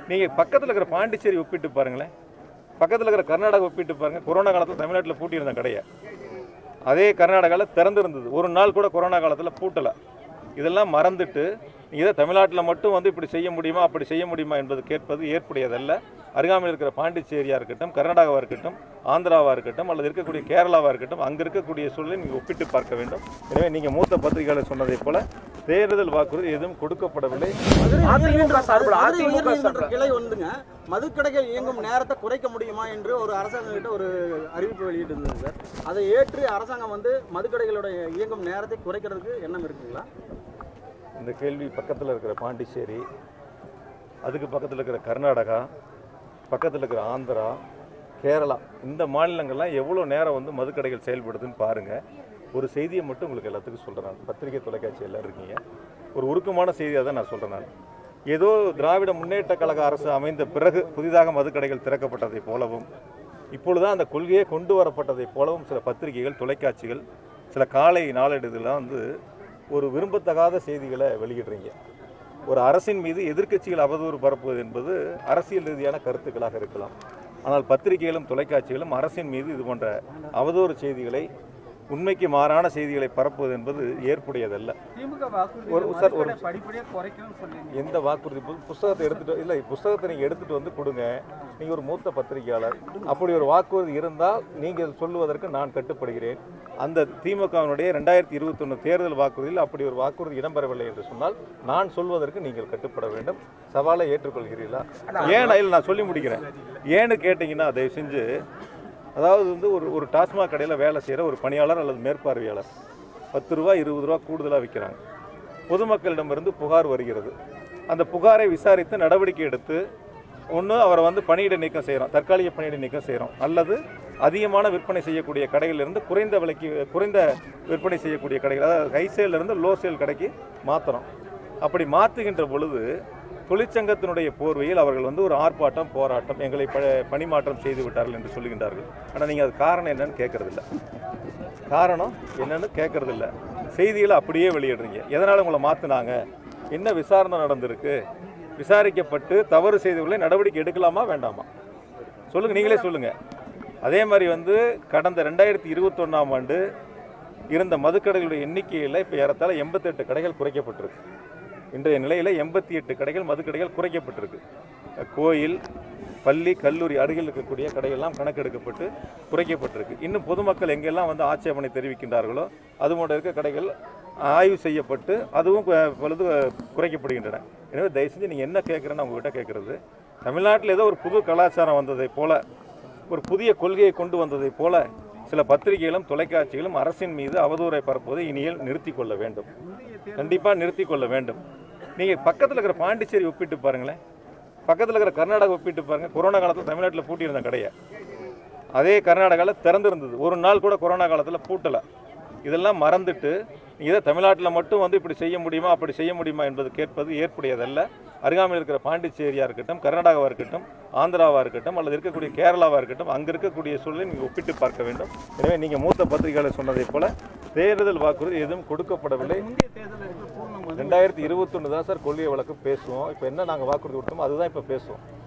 நீங்கள் பக்கத்தில் இருக்கிற பாண்டிச்சேரி ஒப்பிட்டு பாருங்களேன் பக்கத்தில் இருக்கிற கர்நாடகா ஒப்பிட்டு பாருங்கள் கொரோனா காலத்தில் தமிழ்நாட்டில் பூட்டியிருந்த கடையை அதே கர்நாடகாவில் திறந்திருந்தது ஒரு நாள் கூட கொரோனா காலத்தில் பூட்டலை இதெல்லாம் மறந்துட்டு இதை தமிழ்நாட்டில் மட்டும் வந்து இப்படி செய்ய முடியுமா அப்படி செய்ய முடியுமா என்பது கேட்பது ஏற்புடையதல்ல அருகாமையில் இருக்கிற பாண்டிச்சேரியாக இருக்கட்டும் கர்நாடகாவாக இருக்கட்டும் ஆந்திராவாக இருக்கட்டும் அல்லது இருக்கக்கூடிய கேரளாவாக இருக்கட்டும் அங்கே இருக்கக்கூடிய சூழலை நீங்கள் ஒப்பிட்டு பார்க்க வேண்டும் எனவே நீங்கள் மூத்த பத்திரிகையாளர் சொன்னதைப் போல தேர்தல் வாக்குறுதி எதுவும் கொடுக்கப்படவில்லை அதிமுக சார்பில் மதுரை அதிமுக உயர்நீதிமன்ற சார்பில் கிளை வந்துங்க மதுக்கடைகள் இயங்கும் நேரத்தை குறைக்க முடியுமா என்று ஒரு அரசாங்கம் கிட்ட ஒரு அறிவிப்பு வெளியிட்டு இருந்தது சார் அதை ஏற்று அரசாங்கம் வந்து மதுக்கடைகளோட இயங்கும் நேரத்தை குறைக்கிறதுக்கு எண்ணம் இருக்குங்களா இந்த கேள்வி பக்கத்தில் இருக்கிற பாண்டிச்சேரி அதுக்கு பக்கத்தில் இருக்கிற கர்நாடகா பக்கத்தில் இருக்கிற ஆந்திரா கேரளா இந்த மாநிலங்கள்லாம் எவ்வளோ நேரம் வந்து மதுக்கடைகள் செயல்படுதுன்னு பாருங்கள் ஒரு செய்தியை மட்டும் உங்களுக்கு எல்லாத்துக்கும் சொல்கிறேன் நான் பத்திரிகை தொலைக்காட்சி எல்லாம் இருக்கீங்க ஒரு உருக்கமான செய்தியாக தான் நான் சொல்கிறேன் நான் ஏதோ திராவிட முன்னேற்ற கழக அரசு அமைந்த பிறகு புதிதாக மதுக்கடைகள் திறக்கப்பட்டதைப் போலவும் இப்பொழுதுதான் அந்த கொள்கையே கொண்டு வரப்பட்டதைப் போலவும் சில பத்திரிகைகள் தொலைக்காட்சிகள் சில காலை நாளேடுகள்லாம் வந்து ஒரு விரும்பத்தகாத செய்திகளை வெளியிடுறீங்க ஒரு அரசின் மீது எதிர்க்கட்சிகள் அவதூறு பரப்புவது என்பது அரசியல் ரீதியான கருத்துக்களாக இருக்கலாம் ஆனால் பத்திரிகைகளும் தொலைக்காட்சிகளும் அரசின் மீது இது போன்ற அவதூறு செய்திகளை உண்மைக்கு மாறான செய்திகளை பரப்புவது என்பது ஏற்புடையதல்ல திமுக வாக்குறுதி ஒரு- சார், ஒரு- படிப்படியாக குறைக்கணும்னு சொல்லுங்க எந்த வாக்குறுதி பு- புஸ்தகத்தை எடுத்துட்டு இல்லை புஸ்தகத்தை நீங்கள் எடுத்துட்டு வந்து கொடுங்க நீங்கள் ஒரு மூத்த பத்திரிகையாளர் அப்படி ஒரு வாக்குறுதி இருந்தால் நீங்கள் சொல்லுவதற்கு நான் கட்டுப்படுகிறேன் அந்த திமுகவினுடைய ரெண்டாயிரத்தி இருபத்தொன்று தேர்தல் வாக்குறுதியில் அப்படி ஒரு வாக்குறுதி இடம்பெறவில்லை என்று சொன்னால் நான் சொல்வதற்கு நீங்கள் கட்டுப்பட வேண்டும் சவாலை ஏற்றுக்கொள்கிறீர்களா ஏன் இல்லை நான் சொல்லி முடிக்கிறேன் ஏன்னு கேட்டிங்கன்னா தயவு செஞ்சு அதாவது வந்து ஒரு ஒரு டாஸ்மாக் கடையில் வேலை செய்கிற ஒரு பணியாளர் அல்லது மேற்பார்வையாளர் பத்து ரூபா இருபது ரூபா கூடுதலாக விற்கிறாங்க பொதுமக்களிடமிருந்து புகார் வருகிறது அந்த புகாரை விசாரித்து நடவடிக்கை எடுத்து ஒன்று அவரை வந்து பணியிட நீக்கம் செய்கிறோம் தற்காலிக பணியிட நீக்கம் செய்கிறோம் அல்லது அதிகமான விற்பனை செய்யக்கூடிய கடைகளிலிருந்து குறைந்த விலைக்கு குறைந்த விற்பனை செய்யக்கூடிய கடைகள் அதாவது ஹை சேல்லேருந்து லோ சேல் கடைக்கு மாற்றுறோம் அப்படி மாற்றுகின்ற பொழுது தொழிற்சங்கத்தினுடைய போர்வையில் அவர்கள் வந்து ஒரு ஆர்ப்பாட்டம் போராட்டம் எங்களை ப பணிமாற்றம் செய்து விட்டார்கள் என்று சொல்லுகின்றார்கள் ஆனால் நீங்கள் அது காரணம் என்னன்னு கேட்கறதில்ல காரணம் என்னன்னு கேட்கறதில்ல செய்திகளை அப்படியே வெளியிடுறீங்க எதனால் உங்களை மாற்றினாங்க என்ன விசாரணை நடந்திருக்கு விசாரிக்கப்பட்டு தவறு செய்தவர்களை நடவடிக்கை எடுக்கலாமா வேண்டாமா சொல்லுங்கள் நீங்களே சொல்லுங்கள் அதே மாதிரி வந்து கடந்த ரெண்டாயிரத்தி இருபத்தொன்னாம் ஆண்டு இருந்த மதுக்கடைகளுடைய எண்ணிக்கையில் இப்போ ஏறத்தாழ எண்பத்தெட்டு கடைகள் குறைக்கப்பட்டிருக்கு இன்றைய நிலையில் எண்பத்தி எட்டு கடைகள் மதுக்கடைகள் குறைக்கப்பட்டிருக்கு கோயில் பள்ளி கல்லூரி அருகில் இருக்கக்கூடிய கடையெல்லாம் கணக்கெடுக்கப்பட்டு குறைக்கப்பட்டிருக்கு இன்னும் பொதுமக்கள் எங்கெல்லாம் வந்து ஆட்சேபனை தெரிவிக்கின்றார்களோ அது போன்ற இருக்க கடைகள் ஆய்வு செய்யப்பட்டு அதுவும் கு- பொழுது குறைக்கப்படுகின்றன எனவே தயவு செஞ்சு நீங்கள் என்ன கேட்குறேன்னு உங்ககிட்ட கேட்குறது தமிழ்நாட்டில் ஏதோ ஒரு புது கலாச்சாரம் வந்ததைப் போல ஒரு புதிய கொள்கையை கொண்டு வந்ததைப் போல சில பத்திரிகைகளும் தொலைக்காட்சிகளும் அரசின் மீது அவதூறை பரப்புவதை இனியில் நிறுத்தி கொள்ள வேண்டும் கண்டிப்பாக நிறுத்தி கொள்ள வேண்டும் நீங்கள் பக்கத்தில் இருக்கிற பாண்டிச்சேரி ஒப்பிட்டு பாருங்களேன் பக்கத்தில் இருக்கிற கர்நாடகா ஒப்பிட்டு பாருங்கள் கொரோனா காலத்தில் தமிழ்நாட்டில் பூட்டியிருந்த கடையை அதே கர்நாடகாவில் திறந்திருந்தது ஒரு நாள் கூட கொரோனா காலத்தில் பூட்டலை இதெல்லாம் மறந்துட்டு இதை தமிழ்நாட்டில் மட்டும் வந்து இப்படி செய்ய முடியுமா அப்படி செய்ய முடியுமா என்பது கேட்பது ஏற்புடையதல்ல அருகாமையில் இருக்கிற பாண்டிச்சேரியாக இருக்கட்டும் கர்நாடகாவாக இருக்கட்டும் ஆந்திராவாக இருக்கட்டும் அல்லது இருக்கக்கூடிய கேரளாவாக இருக்கட்டும் அங்கே இருக்கக்கூடிய சூழலை நீங்கள் ஒப்பிட்டு பார்க்க வேண்டும் எனவே நீங்கள் மூத்த பத்திரிகையாளர் சொன்னதைப் போல தேர்தல் வாக்குறுதி எதுவும் கொடுக்கப்படவில்லை முந்தைய தேர்தலில் இருக்க பூர்ண மது ரெண்டாயிரத்தி இருபத்தொன்று தான் சார் கொள்கை வழக்கு பேசுவோம் இப்போ என்ன நாங்கள் வாக்குறுதி கொடுத்தோமோ அதுதான் இப்போ பேசுவோம்